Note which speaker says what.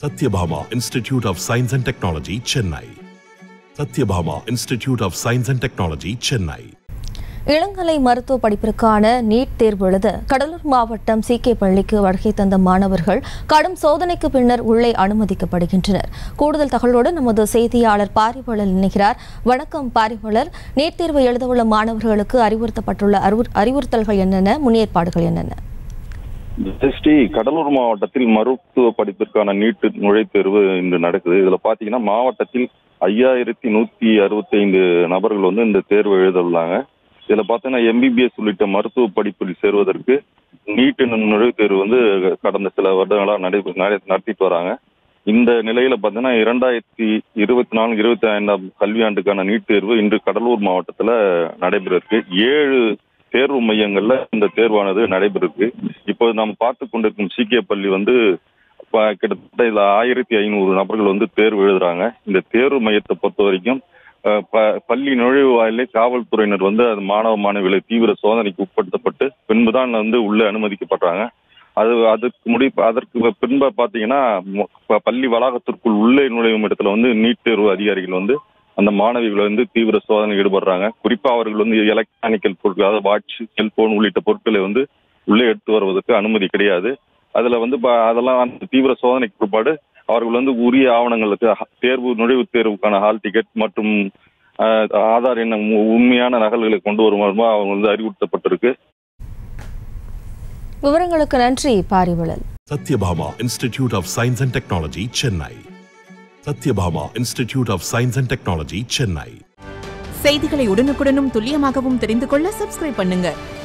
Speaker 1: Satyabhama Institute of Science and Technology, Chennai. Satyabhama Institute of Science and Technology, Chennai.
Speaker 2: இளங்கலை மருத்துவ படிப்பிற்கான NEET தேர்வு எழுத கடலூர் மாவட்டம் சி கே பள்ளிக்கு வருகை தந்த மாணவர்கள் கடும் சோதனைக்கு பின்னர் உள்ளே அனுமதிக்கப்படுகின்றனர் கூடுதல் தகவலோடு நமது செய்தியாளர் பாரிவளர் இணைகிறார் வணக்கம் பாரிவளர் நீட் தேர்வு எழுதவுள்ள மாணவர்களுக்கு அறிவுறுத்தப்பட்டுள்ள அறிவுறு- அறிவுறுத்தல்கள் என்னென்ன முன்னேற்பாடுகள் என்னென்ன
Speaker 3: ஜெஸ்டி கடலூர் மாவட்டத்தில் மருத்துவ படிப்பிற்கான நீட் நுழைத்தேர்வு இன்று நடக்குது இதுல பாத்தீங்கன்னா மாவட்டத்தில் ஐயாயிரத்தி நூத்தி அறுபத்தி ஐந்து நபர்கள் வந்து இந்த தேர்வு எழுத உள்ளாங்க இதுல பாத்தீங்கன்னா எம்பிபிஎஸ் உள்ளிட்ட மருத்துவ படிப்பில் சேருவதற்கு நீட் நுழைவுத் தேர்வு வந்து கடந்த சில வருடங்களா நடைபெ நட- நடத்திட்டு வராங்க இந்த நிலையில பாத்தீங்கன்னா இரண்டாயிரத்தி இருபத்தி நான்கு இருபத்தி ஐந்தாம் கல்வியாண்டுக்கான நீட் தேர்வு இன்று கடலூர் மாவட்டத்துல நடைபெற இருக்கு ஏழு தேர்வு மையங்கள்ல இந்த தேர்வானது நடைபெற இருக்கு இப்போது நாம் பார்த்து கொண்டிருக்கும் சிகே பள்ளி வந்து ப- கிட்டத்தட்ட இதுல ஆயிரத்தி ஐநூறு நபர்கள் வந்து தேர்வு எழுதுறாங்க இந்த தேர்வு மையத்தை பொறுத்த வரைக்கும் அஹ், ப- பள்ளி நுழைவு வாயிலே காவல்துறையினர் வந்து அது மாணவ மாணவிகளை தீவிர சோதனைக்கு உட்படுத்தப்பட்டு பின்புதான் வந்து உள்ளே அனுமதிக்கப்படுறாங்க அது அதுக்கு முடி அதற்கு பின்பு பாத்தீங்கன்னா மொ- ப- பள்ளி வளாகத்திற்குள் உள்ளே நுழையும் இடத்துல வந்து நீட் தேர்வு அதிகாரிகள் வந்து அந்த மாணவிகளை வந்து தீவிர சோதனை ஈடுபடுறாங்க குறிப்பா அவர்கள் வந்து எலக்ட்ரானிக்கல் பொருட்கள் அதாவது வாட்ச் செல்போன் உள்ளிட்ட பொருட்களை வந்து உள்ளே எடுத்து வருவதற்கு அனுமதி கிடையாது அதுல வந்து ப- அதெல்லாம் அந்த தீவிர சோதனைக்கு பிற்பாடு அவர்கள் வந்து உரிய ஆவணங்களுக்கு ஹ- தேர்வு நுழைவுத் தேர்வுக்கான ஹால் டிக்கெட் மற்றும் அஹ், ஆதார் எண்ண உ- உண்மையான நகல்களை கொண்டு வருமாறுமா அவங்க வந்து அறிவுறுத்தப்பட்டிருக்கு
Speaker 2: விவரங்களுக்கு நன்றி பாரிவளல்
Speaker 1: Satyabhama Institute of Science and Technology, Chennai. Satyabhama Institute of Science and Technology, Chennai.
Speaker 4: செய்திகளை உடனுக்குடனும் துல்லியமாகவும் தெரிந்து கொள்ள சப்ஸ்கிரைப் பண்ணுங்க